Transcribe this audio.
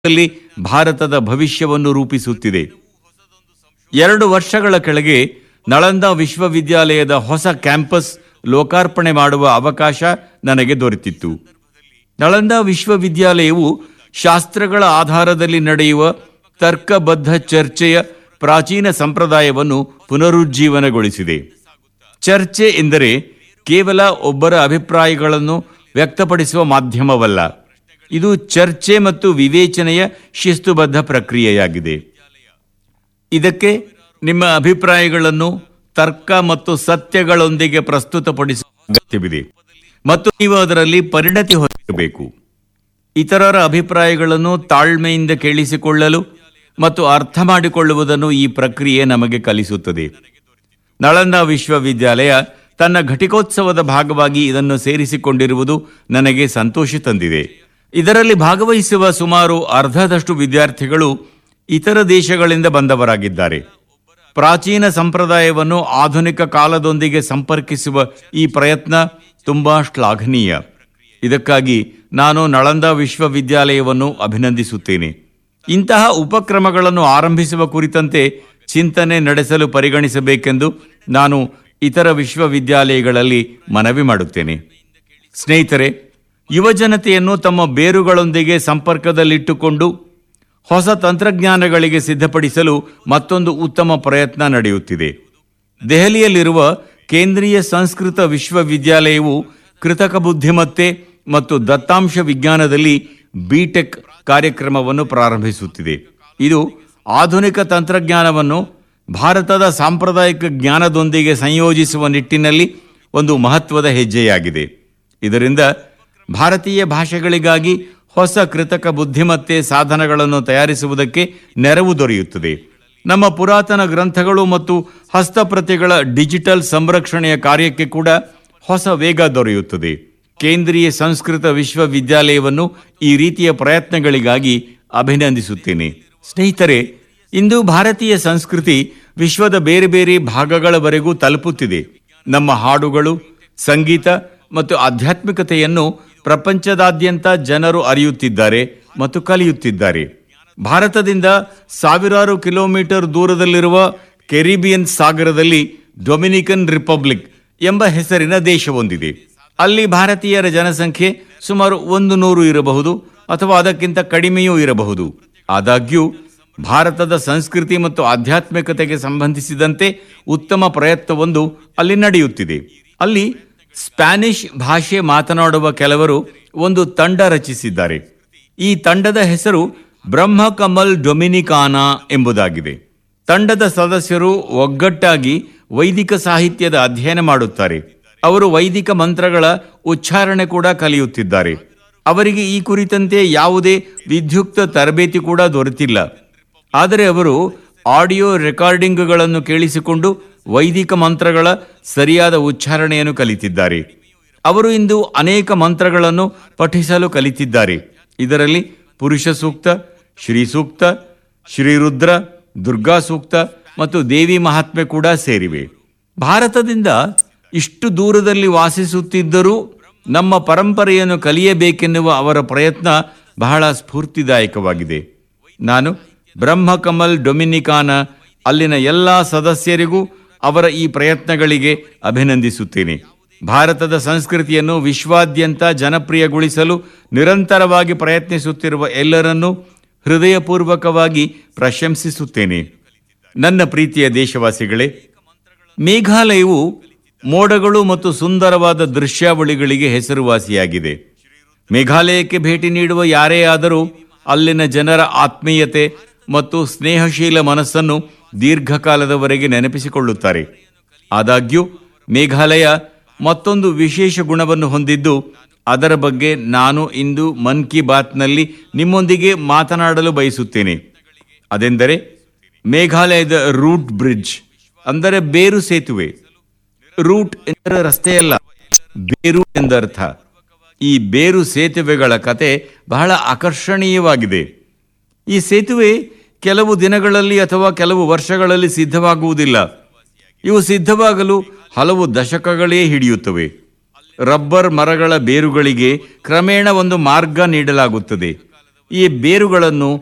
ದಲ್ಲಿ ಭಾರತದ ಭವಿಷ್ಯವನ್ನು ರೂಪಿಸುತ್ತಿದೆ ಎರಡು ವರ್ಷಗಳ ಕೆಳಗೆ ನಳಂದ ವಿಶ್ವವಿದ್ಯಾಲಯದ ಹೊಸ ಕ್ಯಾಂಪಸ್ ಲೋಕಾರ್ಪಣೆ ಮಾಡುವ ಅವಕಾಶ ನನಗೆ ದೊರೆತಿತ್ತು ನಳಂದ ವಿಶ್ವವಿದ್ಯಾಲಯವು ಶಾಸ್ತ್ರಗಳ ಆಧಾರದಲ್ಲಿ ನಡೆಯುವ ತರ್ಕಬದ್ಧ ಚರ್ಚೆಯ ಪ್ರಾಚೀನ ಸಂಪ್ರದಾಯವನ್ನು ಪುನರುಜ್ಜೀವನಗೊಳಿಸಿದೆ ಚರ್ಚೆ ಎಂದರೆ ಕೇವಲ ಒಬ್ಬರ ಅಭಿಪ್ರಾಯಗಳನ್ನು ವ್ಯಕ್ತಪಡಿಸುವ ಮಾಧ್ಯಮವಲ್ಲ ಇದು ಚರ್ಚೆ ಮತ್ತು ವಿವೇಚನೆಯ ಶಿಸ್ತುಬದ್ಧ ಪ್ರಕ್ರಿಯೆಯಾಗಿದೆ ಇದಕ್ಕೆ ನಿಮ್ಮ ಅಭಿಪ್ರಾಯಗಳನ್ನು ತರ್ಕ ಮತ್ತು ಸತ್ಯಗಳೊಂದಿಗೆ ಪ್ರಸ್ತುತಪಡಿಸುವ ಅಗತ್ಯವಿದೆ ಮತ್ತು ನೀವು ಅದರಲ್ಲಿ ಪರಿಣತಿ ಹೊಂದಿರಬೇಕು ಇತರರ ಅಭಿಪ್ರಾಯಗಳನ್ನು ತಾಳ್ಮೆಯಿಂದ ಕೇಳಿಸಿಕೊಳ್ಳಲು ಮತ್ತು ಅರ್ಥ ಮಾಡಿಕೊಳ್ಳುವುದನ್ನು ಈ ಪ್ರಕ್ರಿಯೆ ನಮಗೆ ಕಲಿಸುತ್ತದೆ ನಳಂದ ವಿಶ್ವವಿದ್ಯಾಲಯ ತನ್ನ ಘಟಿಕೋತ್ಸವದ ಭಾಗವಾಗಿ ಇದನ್ನು ಸೇರಿಸಿಕೊಂಡಿರುವುದು ನನಗೆ ಸಂತೋಷ ತಂದಿದೆ ಇದರಲ್ಲಿ ಭಾಗವಹಿಸುವ ಸುಮಾರು ಅರ್ಧದಷ್ಟು ವಿದ್ಯಾರ್ಥಿಗಳು ಇತರ ದೇಶಗಳಿಂದ ಬಂದವರಾಗಿದ್ದಾರೆ ಪ್ರಾಚೀನ ಸಂಪ್ರದಾಯವನ್ನು ಆಧುನಿಕ ಕಾಲದೊಂದಿಗೆ ಸಂಪರ್ಕಿಸುವ ಈ ಪ್ರಯತ್ನ ತುಂಬಾ ಶ್ಲಾಘನೀಯ ಇದಕ್ಕಾಗಿ ನಾನು ನಳಂದ ವಿಶ್ವವಿದ್ಯಾಲಯವನ್ನು ಅಭಿನಂದಿಸುತ್ತೇನೆ ಇಂತಹ ಉಪಕ್ರಮಗಳನ್ನು ಆರಂಭಿಸುವ ಕುರಿತಂತೆ ಚಿಂತನೆ ನಡೆಸಲು ಪರಿಗಣಿಸಬೇಕೆಂದು ನಾನು ಇತರ ವಿಶ್ವವಿದ್ಯಾಲಯಗಳಲ್ಲಿ ಮನವಿ ಮಾಡುತ್ತೇನೆ ಸ್ನೇಹಿತರೆ ಯುವಜನತೆಯನ್ನು ತಮ್ಮ ಬೇರುಗಳೊಂದಿಗೆ ಸಂಪರ್ಕದಲ್ಲಿಟ್ಟುಕೊಂಡು ಹೊಸ ತಂತ್ರಜ್ಞಾನಗಳಿಗೆ ಸಿದ್ಧಪಡಿಸಲು ಮತ್ತೊಂದು ಉತ್ತಮ ಪ್ರಯತ್ನ ನಡೆಯುತ್ತಿದೆ ದೆಹಲಿಯಲ್ಲಿರುವ ಕೇಂದ್ರೀಯ ಸಂಸ್ಕೃತ ವಿಶ್ವವಿದ್ಯಾಲಯವು ಕೃತಕ ಬುದ್ಧಿಮತ್ತೆ ಮತ್ತು ದತ್ತಾಂಶ ವಿಜ್ಞಾನದಲ್ಲಿ ಬಿಟೆಕ್ ಕಾರ್ಯಕ್ರಮವನ್ನು ಪ್ರಾರಂಭಿಸುತ್ತಿದೆ ಇದು ಆಧುನಿಕ ತಂತ್ರಜ್ಞಾನವನ್ನು ಭಾರತದ ಸಾಂಪ್ರದಾಯಿಕ ಜ್ಞಾನದೊಂದಿಗೆ ಸಂಯೋಜಿಸುವ ನಿಟ್ಟಿನಲ್ಲಿ ಒಂದು ಮಹತ್ವದ ಹೆಜ್ಜೆಯಾಗಿದೆ ಇದರಿಂದ ಭಾರತೀಯ ಭಾಷೆಗಳಿಗಾಗಿ ಹೊಸ ಕೃತಕ ಬುದ್ಧಿಮತ್ತೆ ಸಾಧನಗಳನ್ನು ತಯಾರಿಸುವುದಕ್ಕೆ ನೆರವು ದೊರೆಯುತ್ತದೆ ನಮ್ಮ ಪುರಾತನ ಗ್ರಂಥಗಳು ಮತ್ತು ಹಸ್ತಪ್ರತಿಗಳ ಡಿಜಿಟಲ್ ಸಂರಕ್ಷಣೆಯ ಕಾರ್ಯಕ್ಕೆ ಕೂಡ ಹೊಸ ವೇಗ ದೊರೆಯುತ್ತದೆ ಕೇಂದ್ರೀಯ ಸಂಸ್ಕೃತ ವಿಶ್ವವಿದ್ಯಾಲಯವನ್ನು ಈ ರೀತಿಯ ಪ್ರಯತ್ನಗಳಿಗಾಗಿ ಅಭಿನಂದಿಸುತ್ತೇನೆ ಸ್ನೇಹಿತರೆ ಇಂದು ಭಾರತೀಯ ಸಂಸ್ಕೃತಿ ವಿಶ್ವದ ಬೇರೆ ಬೇರೆ ಭಾಗಗಳವರೆಗೂ ತಲುಪುತ್ತಿದೆ ನಮ್ಮ ಹಾಡುಗಳು ಸಂಗೀತ ಮತ್ತು ಆಧ್ಯಾತ್ಮಿಕತೆಯನ್ನು ಪ್ರಪಂಚದಾದ್ಯಂತ ಜನರು ಅರಿಯುತ್ತಿದ್ದಾರೆ ಮತ್ತು ಕಲಿಯುತ್ತಿದ್ದಾರೆ ಭಾರತದಿಂದ ಸಾವಿರಾರು ಕಿಲೋಮೀಟರ್ ದೂರದಲ್ಲಿರುವ ಕೆರಿಬಿಯನ್ ಸಾಗರದಲ್ಲಿ ಡೊಮಿನಿಕನ್ ರಿಪಬ್ಲಿಕ್ ಎಂಬ ಹೆಸರಿನ ದೇಶವೊಂದಿದೆ ಅಲ್ಲಿ ಭಾರತೀಯರ ಜನಸಂಖ್ಯೆ ಸುಮಾರು ಒಂದು ನೂರು ಇರಬಹುದು ಅಥವಾ ಅದಕ್ಕಿಂತ ಕಡಿಮೆಯೂ ಇರಬಹುದು ಆದಾಗ್ಯೂ ಭಾರತದ ಸಂಸ್ಕೃತಿ ಮತ್ತು ಆಧ್ಯಾತ್ಮಿಕತೆಗೆ ಸಂಬಂಧಿಸಿದಂತೆ ಉತ್ತಮ ಪ್ರಯತ್ನವೊಂದು ಅಲ್ಲಿ ನಡೆಯುತ್ತಿದೆ ಅಲ್ಲಿ ಸ್ಪ್ಯಾನಿಷ್ ಭಾಷೆ ಮಾತನಾಡುವ ಕೆಲವರು ಒಂದು ತಂಡ ರಚಿಸಿದ್ದಾರೆ ಈ ತಂಡದ ಹೆಸರು ಬ್ರಹ್ಮಕಮಲ್ ಡೊಮಿನಿಕಾನಾ ಎಂಬುದಾಗಿದೆ ತಂಡದ ಸದಸ್ಯರು ಒಗ್ಗಟ್ಟಾಗಿ ವೈದಿಕ ಸಾಹಿತ್ಯದ ಅಧ್ಯಯನ ಮಾಡುತ್ತಾರೆ ಅವರು ವೈದಿಕ ಮಂತ್ರಗಳ ಉಚ್ಚಾರಣೆ ಕೂಡ ಕಲಿಯುತ್ತಿದ್ದಾರೆ ಅವರಿಗೆ ಈ ಕುರಿತಂತೆ ಯಾವುದೇ ವಿದ್ಯುಕ್ತ ತರಬೇತಿ ಕೂಡ ದೊರೆತಿಲ್ಲ ಆದರೆ ಅವರು ಆಡಿಯೋ ರೆಕಾರ್ಡಿಂಗ್ಗಳನ್ನು ಕೇಳಿಸಿಕೊಂಡು ವೈದಿಕ ಮಂತ್ರಗಳ ಸರಿಯಾದ ಉಚ್ಚಾರಣೆಯನ್ನು ಕಲಿತಿದ್ದಾರೆ ಅವರು ಇಂದು ಅನೇಕ ಮಂತ್ರಗಳನ್ನು ಪಠಿಸಲು ಕಲಿತಿದ್ದಾರೆ ಇದರಲ್ಲಿ ಪುರುಷ ಸೂಕ್ತ ಶ್ರೀ ಸೂಕ್ತ ಶ್ರೀರುದ್ರ ದುರ್ಗಾ ಸೂಕ್ತ ಮತ್ತು ದೇವಿ ಮಹಾತ್ಮೆ ಕೂಡ ಸೇರಿವೆ ಭಾರತದಿಂದ ಇಷ್ಟು ದೂರದಲ್ಲಿ ವಾಸಿಸುತ್ತಿದ್ದರೂ ನಮ್ಮ ಪರಂಪರೆಯನ್ನು ಕಲಿಯಬೇಕೆನ್ನುವ ಅವರ ಪ್ರಯತ್ನ ಬಹಳ ಸ್ಫೂರ್ತಿದಾಯಕವಾಗಿದೆ ನಾನು ಬ್ರಹ್ಮಕಮಲ್ ಡೊಮಿನಿಕಾನ ಅಲ್ಲಿನ ಎಲ್ಲ ಸದಸ್ಯರಿಗೂ ಅವರ ಈ ಪ್ರಯತ್ನಗಳಿಗೆ ಅಭಿನಂದಿಸುತ್ತೇನೆ ಭಾರತದ ಸಂಸ್ಕೃತಿಯನ್ನು ವಿಶ್ವಾದ್ಯಂತ ಜನಪ್ರಿಯಗೊಳಿಸಲು ನಿರಂತರವಾಗಿ ಪ್ರಯತ್ನಿಸುತ್ತಿರುವ ಎಲ್ಲರನ್ನೂ ಹೃದಯಪೂರ್ವಕವಾಗಿ ಪ್ರಶಂಸಿಸುತ್ತೇನೆ ನನ್ನ ಪ್ರೀತಿಯ ದೇಶವಾಸಿಗಳೇ ಮೇಘಾಲಯವು ಮೋಡಗಳು ಮತ್ತು ಸುಂದರವಾದ ದೃಶ್ಯಾವಳಿಗಳಿಗೆ ಹೆಸರುವಾಸಿಯಾಗಿದೆ ಮೇಘಾಲಯಕ್ಕೆ ಭೇಟಿ ನೀಡುವ ಯಾರೇ ಆದರೂ ಅಲ್ಲಿನ ಜನರ ಆತ್ಮೀಯತೆ ಮತ್ತು ಸ್ನೇಹಶೀಲ ಮನಸ್ಸನ್ನು ದೀರ್ಘಕಾಲದವರೆಗೆ ನೆನಪಿಸಿಕೊಳ್ಳುತ್ತಾರೆ ಆದಾಗ್ಯೂ ಮೇಘಾಲಯ ಮತ್ತೊಂದು ವಿಶೇಷ ಗುಣವನ್ನು ಹೊಂದಿದ್ದು ಅದರ ಬಗ್ಗೆ ನಾನು ಇಂದು ಮನ್ ಕಿ ಬಾತ್ನಲ್ಲಿ ನಿಮ್ಮೊಂದಿಗೆ ಮಾತನಾಡಲು ಬಯಸುತ್ತೇನೆ ಅದೆಂದರೆ ಮೇಘಾಲಯದ ರೂಟ್ ಬ್ರಿಡ್ಜ್ ಅಂದರೆ ಬೇರು ಸೇತುವೆ ರೂಟ್ ಎಂದರೆ ರಸ್ತೆಯಲ್ಲ ಬೇರು ಎಂದರ್ಥ ಈ ಬೇರು ಸೇತುವೆಗಳ ಕತೆ ಬಹಳ ಆಕರ್ಷಣೀಯವಾಗಿದೆ ಈ ಸೇತುವೆ ಕೆಲವು ದಿನಗಳಲ್ಲಿ ಅಥವಾ ಕೆಲವು ವರ್ಷಗಳಲ್ಲಿ ಸಿದ್ಧವಾಗುವುದಿಲ್ಲ ಇವು ಸಿದ್ಧವಾಗಲು ಹಲವು ದಶಕಗಳೇ ಹಿಡಿಯುತ್ತವೆ ರಬ್ಬರ್ ಮರಗಳ ಬೇರುಗಳಿಗೆ ಕ್ರಮೇಣ ಒಂದು ಮಾರ್ಗ ನೀಡಲಾಗುತ್ತದೆ ಈ ಬೇರುಗಳನ್ನು